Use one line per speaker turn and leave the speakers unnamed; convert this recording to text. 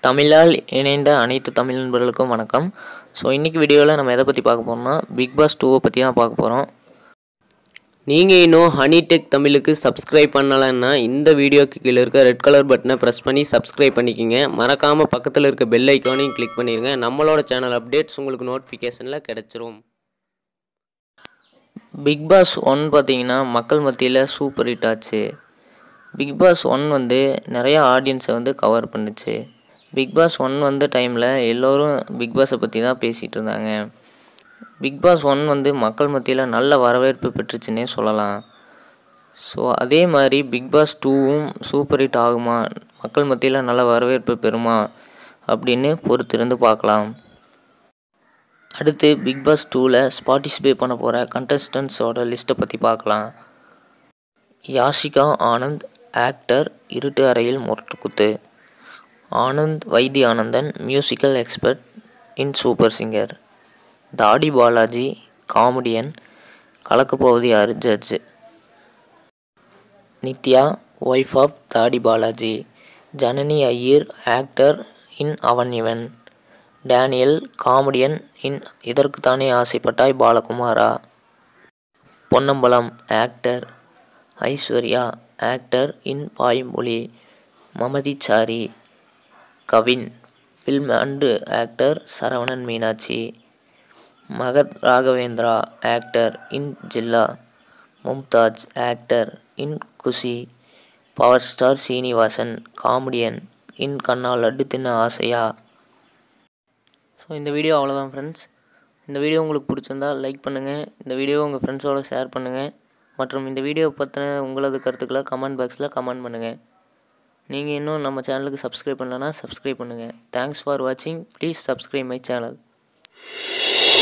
தமிழால் இணைந்த அனைத்து தமிழ் நண்பர்களுக்கும் வணக்கம் ஸோ இன்றைக்கி வீடியோவில் நம்ம எதை பற்றி பார்க்க போகிறோம்னா பிக் பாஸ் டூவை பற்றி தான் பார்க்க போகிறோம்
நீங்கள் இன்னும் ஹனிடெக் தமிழுக்கு சப்ஸ்கிரைப் பண்ணலைன்னா இந்த வீடியோக்கு கீழே இருக்க ரெட் கலர் பட்டனை ப்ரெஸ் பண்ணி சப்ஸ்கிரைப் பண்ணிக்கிங்க மறக்காமல் பக்கத்தில் இருக்க பெல் ஐக்கானையும் கிளிக் பண்ணிடுங்க நம்மளோட சேனல் அப்டேட்ஸ் உங்களுக்கு நோட்டிஃபிகேஷனில் கிடச்சிரும்
பிக் பாஸ் ஒன் பார்த்தீங்கன்னா மக்கள் மத்தியில் சூப்பர் ஹிட் ஆச்சு பிக் பாஸ் ஒன் வந்து நிறையா ஆடியன்ஸை வந்து கவர் பண்ணுச்சு பிக் பாஸ் ஒன் வந்த டைமில் எல்லோரும் பிக் பாஸை பற்றி தான் பேசிகிட்டு இருந்தாங்க பிக் பாஸ் ஒன் வந்து மக்கள் மத்தியில் நல்ல வரவேற்பு பெற்றுச்சுன்னே சொல்லலாம் ஸோ அதே மாதிரி பிக் பாஸ் டூவும் சூப்பர் ஹிட் ஆகுமா மக்கள் மத்தியில் நல்ல வரவேற்பு பெறுமா அப்படின்னு பொறுத்திருந்து பார்க்கலாம் அடுத்து பிக் பாஸ் டூவில் பார்ட்டிசிபேட் பண்ண போகிற கண்டஸ்டன்ஸோட லிஸ்ட்டை பற்றி பார்க்கலாம் Yashika Anand actor Iruttu Araiyil Murattukuthu Anand Vaithi Anandan musical expert in super singer Thadi Balaji comedian கலக்கப்போவது யார் judge Nithya wife of Thadi Balaji Janani Iyer actor in Avan Ivan Daniel comedian in Idharkuthane Aasaipattai Balakumara Ponnambalam actor Aishwarya actor in பாய்மொழி மமதிச்சாரி Kavin film and actor Saravanan Meenakshi Mahat Raghavendra actor in Jilla Mumtaz actor in Kushi power star Srinivasan comedian in Kanna Laddu Thinna Aasaiya so இந்த video அவ்வளோதான் friends இந்த video உங்களுக்கு பிடிச்சிருந்தா like பண்ணுங்கள் இந்த வீடியோ உங்கள் ஃப்ரெண்ட்ஸோட ஷேர் பண்ணுங்கள் மற்றும் இந்த வீடியோ பற்றின உங்களது கருத்துக்களை கமெண்ட் பாக்ஸில் கமெண்ட் பண்ணுங்கள் நீங்கள் இன்னும் நம்ம சேனலுக்கு சப்ஸ்கிரைப் பண்ணலன்னா சப்ஸ்கிரைப் பண்ணுங்கள் தேங்க்ஸ் ஃபார் வாட்சிங் ப்ளீஸ் சப்ஸ்கிரைப் மை சேனல்